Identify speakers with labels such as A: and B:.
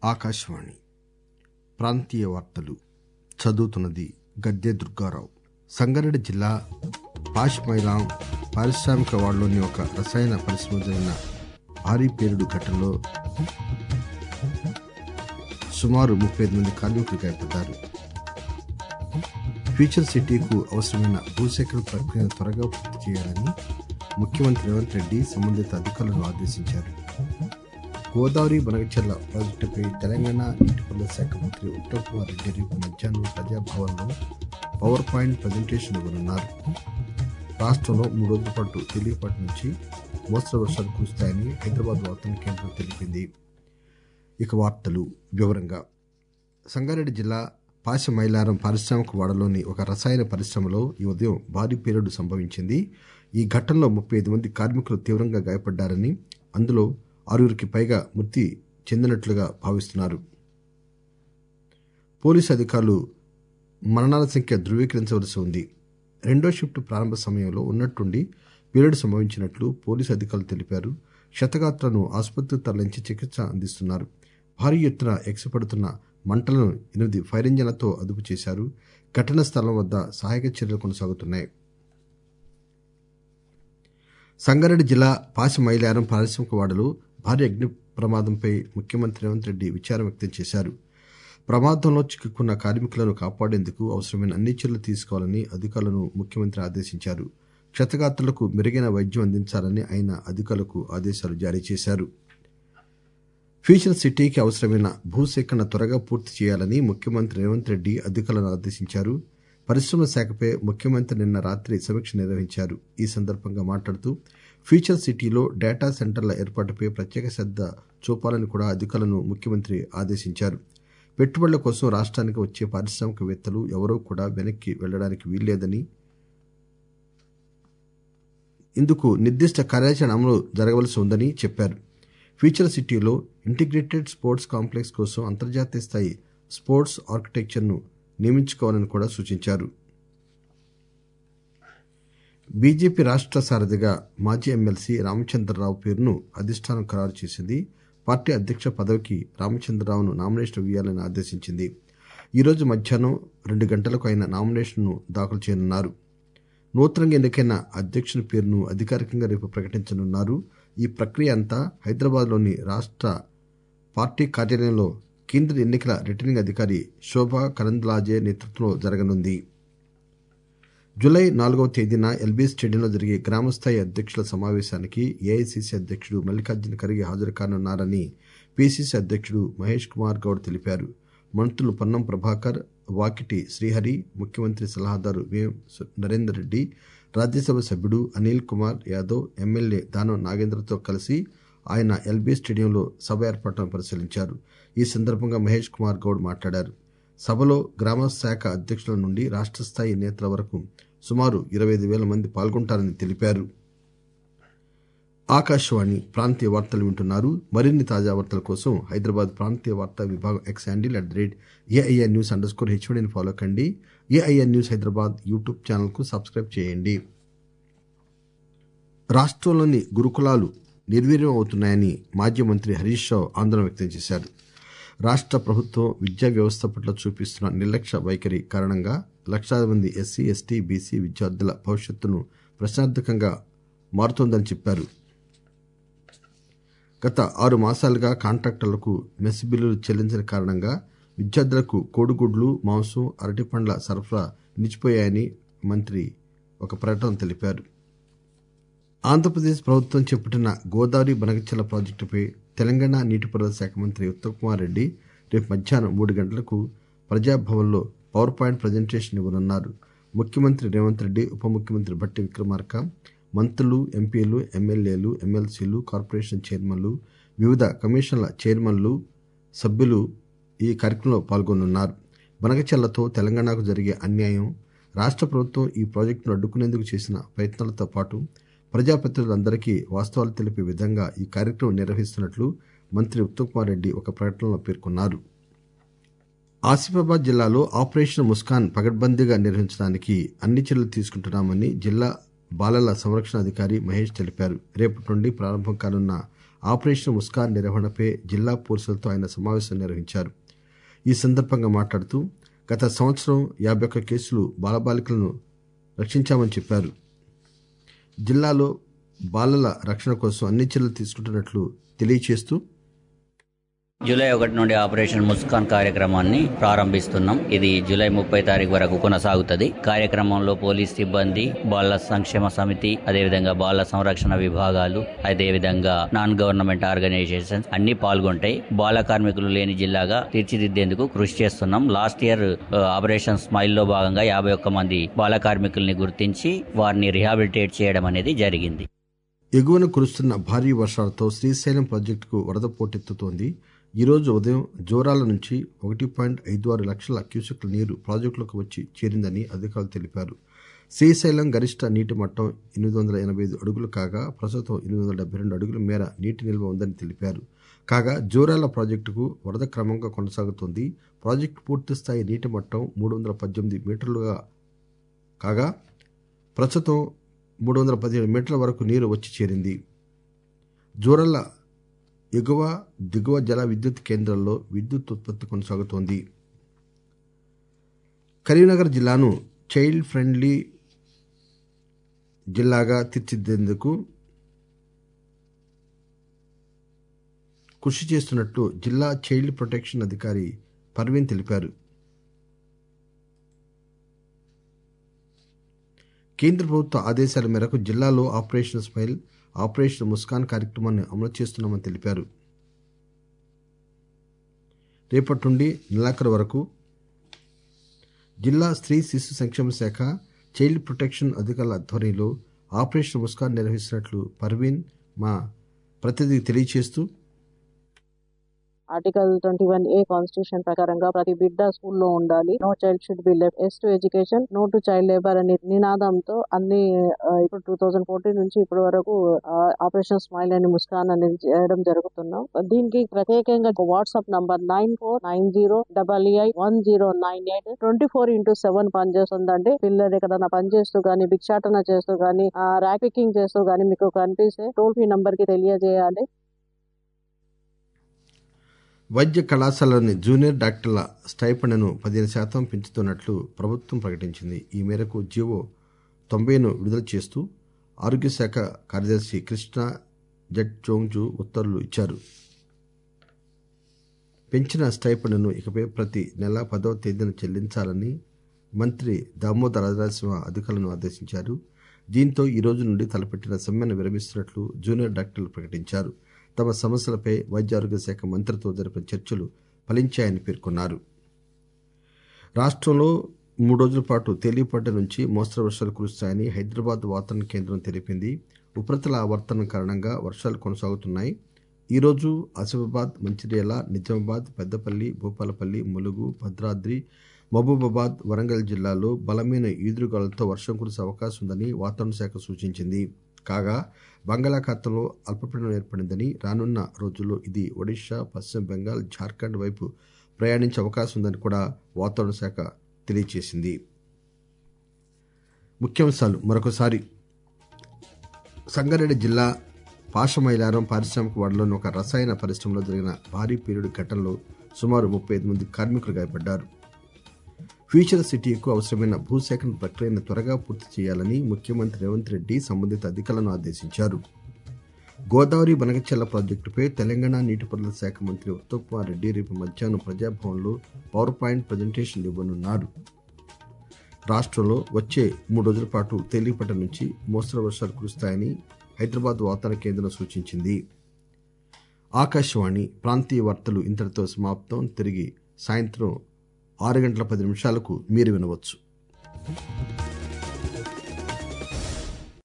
A: ఆకాశవాణి ప్రాంతీయ వార్తలు చదువుతున్నది గద్దె దుర్గారావు సంగారెడ్డి జిల్లా పాష్మైలాం పారిశ్రామిక వాడలోని ఒక రసాయన పరిశ్రమ జరిగిన భారీ పేలుడు ఘటనలో సుమారు ముప్పై ఐదు మంది కార్మికులు గాయపడ్డారు ఫ్యూచర్ సిటీకు అవసరమైన భూసేకరణ ప్రక్రియను త్వరగా పూర్తి చేయాలని ముఖ్యమంత్రి రేవంత్ రెడ్డి సంబంధిత అధికారులను ఆదేశించారు గోదావరి బనగచర్ల ప్రాజెక్టుపై తెలంగాణ నీటిపారుదల శాఖ మంత్రి ఉత్తమ్ కుమార్ రెడ్డి రేపు మధ్యాహ్నం ప్రజాభవన్లో పవర్ పాయింట్ ప్రజెంటేషన్ ఇవ్వనున్నారు రాష్ట్రంలో మూడు రోజుల పాటు తేలికపాటి నుంచి మోస్తరు వర్షాలు కురుస్తాయని హైదరాబాద్ వాతావరణ కేంద్రం తెలిపింది ఇక వార్తలు వివరంగా సంగారెడ్డి జిల్లా పాశమైలారం పారిశ్రామిక వాడలోని ఒక రసాయన పరిశ్రమలో ఈ ఉదయం భారీ పేలుడు సంభవించింది ఈ ఘటనలో ముప్పై ఐదు మంది కార్మికులు తీవ్రంగా గాయపడ్డారని అందులో ఆరుగురికి పైగా మృతి చెందినట్లుగా భావిస్తున్నారు పోలీసు అధికారులు మరణాల సంఖ్య ధృవీకరించవలసి ఉంది రెండో షిఫ్ట్ ప్రారంభ సమయంలో ఉన్నట్టుండి పేలుడు సంభవించినట్లు పోలీసు అధికారులు తెలిపారు క్షతగాత్రులను ఆసుపత్రికి తరలించి చికిత్స అందిస్తున్నారు భారీ ఎత్తున ఎగసిపడుతున్న మంటలను ఎనిమిది ఫైర్ ఇంజన్లతో అదుపు చేశారు ఘటనా స్థలం వద్ద సహాయక చర్యలు కొనసాగుతున్నాయి సంగారెడ్డి జిల్లా పాశమైలారం పారిశ్రామిక వాడలో భారీ అగ్ని ప్రమాదంపై ముఖ్యమంత్రి రేవంత్ రెడ్డి విచారం వ్యక్తం చేశారు ప్రమాదంలో చిక్కుకున్న కార్మికులను కాపాడేందుకు అవసరమైన అన్ని చర్యలు తీసుకోవాలని అధికారులను ముఖ్యమంత్రి ఆదేశించారు క్షతగాత్రులకు మెరుగైన వైద్యం అందించాలని ఆయన అధికారులకు ఆదేశాలు జారీ చేశారు ఫ్యూచర్ సిటీకి అవసరమైన భూసేకరణ త్వరగా పూర్తి చేయాలని ముఖ్యమంత్రి రేవంత్ రెడ్డి అధికారులను ఆదేశించారు పరిశ్రమల శాఖపై ముఖ్యమంత్రి నిన్న రాత్రి సమీక్ష నిర్వహించారు ఈ సందర్భంగా మాట్లాడుతూ ఫ్యూచర్ సిటీలో డేటా సెంటర్ల ఏర్పాటుపై ప్రత్యేక శ్రద్ధ చూపాలని కూడా అధికారులను ముఖ్యమంత్రి ఆదేశించారు పెట్టుబడుల కోసం రాష్ట్రానికి వచ్చే పారిశ్రామికవేత్తలు ఎవరూ కూడా వెనక్కి వెళ్లడానికి వీల్లేదని ఇందుకు నిర్దిష్ట కార్యాచరణ అమలు జరగవలసి ఉందని చెప్పారు ఫ్యూచర్ సిటీలో ఇంటిగ్రేటెడ్ స్పోర్ట్స్ కాంప్లెక్స్ కోసం అంతర్జాతీయ స్థాయి స్పోర్ట్స్ ఆర్కిటెక్చర్ను నియమించుకోవాలని కూడా సూచించారు బీజేపీ రాష్ట్ర సారథిగా మాజీ ఎమ్మెల్సీ రామచంద్రరావు పేరును అధిష్టానం ఖరారు చేసింది పార్టీ అధ్యక్ష పదవికి రామచంద్రరావును నామినేషన్ వేయాలని ఆదేశించింది ఈరోజు మధ్యాహ్నం రెండు గంటలకు ఆయన నామినేషన్ను దాఖలు చేయనున్నారు నూతనంగా ఎన్నికైన అధ్యక్షుని పేరును అధికారికంగా రేపు ప్రకటించనున్నారు ఈ ప్రక్రియ అంతా హైదరాబాద్లోని రాష్ట్ర పార్టీ కార్యాలయంలో కేంద్ర ఎన్నికల రిటర్నింగ్ అధికారి శోభా కరంద్లాజే నేతృత్వంలో జరగనుంది జూలై నాలుగవ తేదీన ఎల్బీ స్టేడియంలో జరిగే గ్రామస్థాయి అధ్యక్షుల సమావేశానికి ఏఐసిసి అధ్యక్షుడు మల్లికార్జున ఖర్గే హాజరు కానున్నారని పిసిసి అధ్యక్షుడు మహేష్ కుమార్ గౌడ్ తెలిపారు మంత్రులు పొన్నం ప్రభాకర్ వాకిటి శ్రీహరి ముఖ్యమంత్రి సలహాదారు వి నరేందర్ రెడ్డి రాజ్యసభ సభ్యుడు అనిల్ కుమార్ యాదవ్ ఎమ్మెల్యే దానం నాగేంద్రతో కలిసి ఆయన ఎల్బీ స్టేడియంలో సభ ఏర్పాట్లను పరిశీలించారు ఈ సందర్భంగా మహేష్ కుమార్ గౌడ్ మాట్లాడారు సభలో గ్రామ శాఖ అధ్యక్షుల నుండి రాష్ట్ర స్థాయి నేతల వరకు సుమారు ఇరవై ఐదు వేల మంది పాల్గొంటారని తెలిపారు ఆకాశవాణి ప్రాంతీయ వార్తలు వింటున్నారు మరిన్ని తాజా వార్తల కోసం హైదరాబాద్ ప్రాంతీయ వార్తా విభాగం X handle at the rate AIR news underscore హెచ్ఓడిని ఫాలో కండి ఏఐఆర్ న్యూస్ హైదరాబాద్ యూట్యూబ్ ఛానల్కు సబ్స్క్రైబ్ చేయండి రాష్ట్రంలోని గురుకులాలు నిర్వీర్యం అవుతున్నాయని మాజీ మంత్రి హరీష్ రావు ఆందోళన వ్యక్తం చేశారు రాష్ట్ర ప్రభుత్వం విద్యా వ్యవస్థ పట్ల చూపిస్తున్న నిర్లక్ష్య వైఖరి కారణంగా లక్షలాది మంది ఎస్సీ ఎస్టీ బీసీ విద్యార్థుల భవిష్యత్తును ప్రశ్నార్థకంగా మారుతోందని చెప్పారు గత ఆరు మాసాలుగా కాంట్రాక్టర్లకు మెస్ బిల్లులు చెల్లించిన కారణంగా విద్యార్థులకు కోడిగుడ్లు మాంసం అరటిపండ్ల సరఫరా నిలిచిపోయాయని మంత్రి ఒక ప్రకటన తెలిపారు ఆంధ్రప్రదేశ్ ప్రభుత్వం చేపట్టిన గోదావరి బనగచల ప్రాజెక్టుపై తెలంగాణ నీటిపారుదల శాఖ మంత్రి ఉత్తమ్ కుమార్ రెడ్డి రేపు మధ్యాహ్నం మూడు గంటలకు ప్రజాభవన్లో పవర్ పాయింట్ ప్రజెంటేషన్ ఇవ్వనున్నారు ముఖ్యమంత్రి రేవంత్ రెడ్డి ఉప ముఖ్యమంత్రి భట్టి విక్రమార్క మంత్రులు ఎంపీలు ఎమ్మెల్యేలు ఎమ్మెల్సీలు కార్పొరేషన్ చైర్మన్లు వివిధ కమిషన్ల చైర్మన్లు సభ్యులు ఈ కార్యక్రమంలో పాల్గొనున్నారు బనగచల్లతో తెలంగాణకు జరిగే అన్యాయం రాష్ట్ర ప్రభుత్వం ఈ ప్రాజెక్టును అడ్డుకునేందుకు చేసిన ప్రయత్నాలతో పాటు ప్రజాప్రతినిధులందరికీ వాస్తవాలు తెలిపే విధంగా ఈ కార్యక్రమం నిర్వహిస్తున్నట్లు మంత్రి ఉత్తమ్ కుమార్ రెడ్డి ఒక ప్రకటనలో పేర్కొన్నారు ఆసిఫాబాద్ జిల్లాలో ఆపరేషన్ ముస్కాన్ పగడ్బందీగా నిర్వహించడానికి అన్ని చర్యలు తీసుకుంటున్నామని జిల్లా బాలల సంరక్షణ అధికారి మహేష్ తెలిపారు రేపటి నుండి ప్రారంభం కానున్న ఆపరేషన్ ముస్కాన్ నిర్వహణపై జిల్లా పోలీసులతో ఆయన సమావేశం నిర్వహించారు ఈ సందర్భంగా మాట్లాడుతూ గత సంవత్సరం యాభై ఒక్క కేసులు బాలబాలికలను రక్షించామని చెప్పారు జిల్లాలో బాలల రక్షణ కోసం అన్ని చర్యలు తీసుకుంటున్నట్లు తెలియచేస్తూ
B: జూలై ఒకటి నుండి ఆపరేషన్ ముస్కాన్ కార్యక్రమాన్ని ప్రారంభిస్తున్నాం ఇది జూలై ముప్పై తారీఖు వరకు కొనసాగుతుంది కార్యక్రమంలో పోలీస్ సిబ్బంది బాల సంక్షేమ సమితి అదేవిధంగా బాల సంరక్షణ విభాగాలు అదేవిధంగా నాన్ గవర్నమెంట్ ఆర్గనైజేషన్స్ అన్ని పాల్గొంటాయి బాల కార్మికులు లేని జిల్లాగా తీర్చిదిద్దేందుకు కృషి చేస్తున్నాం లాస్ట్ ఇయర్ ఆపరేషన్ స్మైల్ లో భాగంగా యాభై ఒక్క మంది బాల కార్మికుల్ని గుర్తించి వారిని రిహాబిలిటేట్ చేయడం అనేది జరిగింది
A: ఎగువన కురుస్తున్న భారీ వర్షాలతో శ్రీశైలం ప్రాజెక్టుకు వరద పోటెత్తుతోంది ఈరోజు ఉదయం జోరాల నుంచి ఒకటి పాయింట్ ఐదు ఆరు లక్షల క్యూసెక్ల నీరు ప్రాజెక్టులోకి వచ్చి చేరిందని అధికారులు తెలిపారు శ్రీశైలం గరిష్ట నీటి మట్టం ఎనిమిది వందల ఎనభై ఐదు అడుగులు కాగా ప్రస్తుతం ఎనిమిది వందల డెబ్బై రెండు అడుగుల మేర నీటి నిల్వ ఉందని తెలిపారు కాగా జోరాల ప్రాజెక్టుకు వరద క్రమంగా కొనసాగుతోంది ప్రాజెక్టు పూర్తి స్థాయి నీటి మట్టం మూడు వందల పద్దెనిమిది మీటర్లుగా కాగా ప్రస్తుతం మూడు వందల పదిహేడు మీటర్ల వరకు నీరు వచ్చి చేరింది జోరల్ల ఎగువ దిగువ జల విద్యుత్ కేంద్రాల్లో విద్యుత్ ఉత్పత్తి కొనసాగుతోంది కరీంనగర్ జిల్లాను చైల్డ్ ఫ్రెండ్లీ జిల్లాగా తీర్చిదిద్దేందుకు కృషి చేస్తున్నట్లు జిల్లా చైల్డ్ ప్రొటెక్షన్ అధికారి పర్వీన్ తెలిపారు కేంద్ర ప్రభుత్వ ఆదేశాల మేరకు జిల్లాలో ఆపరేషన్ స్మైల్ ఆపరేషన్ ముస్కాన్ కార్యక్రమాన్ని అమలు చేస్తున్నామని తెలిపారు రేపటి నుండి నెలాఖరు వరకు జిల్లా స్త్రీ శిశు సంక్షేమ శాఖ చైల్డ్ ప్రొటెక్షన్ అధికారుల ఆధ్వర్యంలో ఆపరేషన్ ముస్కాన్ నిర్వహిస్తున్నట్లు పర్వీన్ మా ప్రతినిధికి తెలియజేస్తూ
C: article twenty one A constitution ప్రకారంగా ప్రతి బిడ్డ స్కూల్లో ఉండాలి no child should be left yes to education no to child labour అనే నినాదంతో అన్ని ఆ, ఇప్పుడు టూ థౌజండ్ ఫోర్టీన్ నుంచి ఇప్పటి వరకు ఆపరేషన్ స్మైల్ అని ముస్కాన్ అనేది చేయడం జరుగుతున్నాం దీనికి ప్రత్యేకంగా WhatsApp number nine four nine zero double eight one zero nine eight twenty four into seven పనిచేస్తుందండి పిల్లలు ఎక్కడైనా పనిచేస్తూ గానీ భిక్షాటన చేస్తూ గానీ ర్యాక్ పికింగ్ చేస్తూ గానీ మీకు కనిపిస్తే టోల్ ఫ్రీ నంబర్ కి తెలియజేయాలి
A: వైద్య కళాశాలలోని జూనియర్ డాక్టర్ల స్టైఫండ్ను పదిహేను శాతం పెంచుతున్నట్లు ప్రభుత్వం ప్రకటించింది ఈ మేరకు జీవో తొంభైను విడుదల చేస్తూ ఆరోగ్య శాఖ కార్యదర్శి కృష్ణ జట్ జోంగ్జు ఉత్తర్వులు ఇచ్చారు పెంచిన స్టైఫండ్ను ఇకపై ప్రతి నెల పదవ తేదీన చెల్లించాలని మంత్రి దామోదర రాజనరసింహ అధికారులను ఆదేశించారు దీంతో ఈ రోజు నుండి తలపెట్టిన సమ్మెను విరమిస్తున్నట్లు జూనియర్ డాక్టర్లు ప్రకటించారు తమ సమస్యలపై వైద్య ఆరోగ్య శాఖ మంత్రితో జరిపిన చర్చలు ఫలించాయని పేర్కొన్నారు రాష్ట్రంలో మూడు రోజుల పాటు తేలిపాటి నుంచి మోస్తరు వర్షాలు కురుస్తాయని హైదరాబాద్ వాతావరణ కేంద్రం తెలిపింది ఉపరితల ఆవర్తనం కారణంగా వర్షాలు కొనసాగుతున్నాయి ఈరోజు ఆసిఫాబాద్ మంచిర్యాల నిజామాబాద్ పెద్దపల్లి భూపాలపల్లి ములుగు భద్రాద్రి మహబూబాబాద్ వరంగల్ జిల్లాల్లో బలమైన ఈదురుగాలులతో వర్షం కురిసే అవకాశం ఉందని వాతావరణ శాఖ సూచించింది కాగా బంగాళాఖాతంలో అల్పపీడనం ఏర్పడిందని రానున్న రోజుల్లో ఇది ఒడిశా పశ్చిమ బెంగాల్ జార్ఖండ్ వైపు ప్రయాణించే అవకాశం ఉందని కూడా వాతావరణ శాఖ తెలియజేసింది ముఖ్యాంశాలు మరొకసారి సంగారెడ్డి జిల్లా పాషమైలారం పారిశ్రామిక వాడలోని ఒక రసాయన పరిశ్రమలో జరిగిన భారీ పేలుడు ఘటనలో సుమారు ముప్పై ఐదు మంది కార్మికులు గాయపడ్డారు ఫ్యూచర్ సిటీకు అవసరమైన భూసేకరణ ప్రక్రియను త్వరగా పూర్తి చేయాలని ముఖ్యమంత్రి రేవంత్ రెడ్డి సంబంధిత అధికారులను ఆదేశించారు గోదావరి బనగచెల్ల ప్రాజెక్టుపై తెలంగాణ నీటిపారుదల శాఖ మంత్రి ఉత్తమ్ కుమార్ రెడ్డి రేపు మధ్యాహ్నం ప్రజాభవన్లో పవర్ పాయింట్ ప్రజెంటేషన్ ఇవ్వనున్నారు రాష్ట్రంలో వచ్చే మూడు రోజుల పాటు తేలిపట నుంచి మోస్తరు వర్షాలు కురుస్తాయని హైదరాబాద్ వాతావరణ కేంద్రం సూచించింది ఆకాశవాణి ప్రాంతీయ వార్తలు ఇంతటితో సమాప్తం తిరిగి సాయంత్రం ఆరు గంటల పది నిమిషాలకు మీరు వినవచ్చు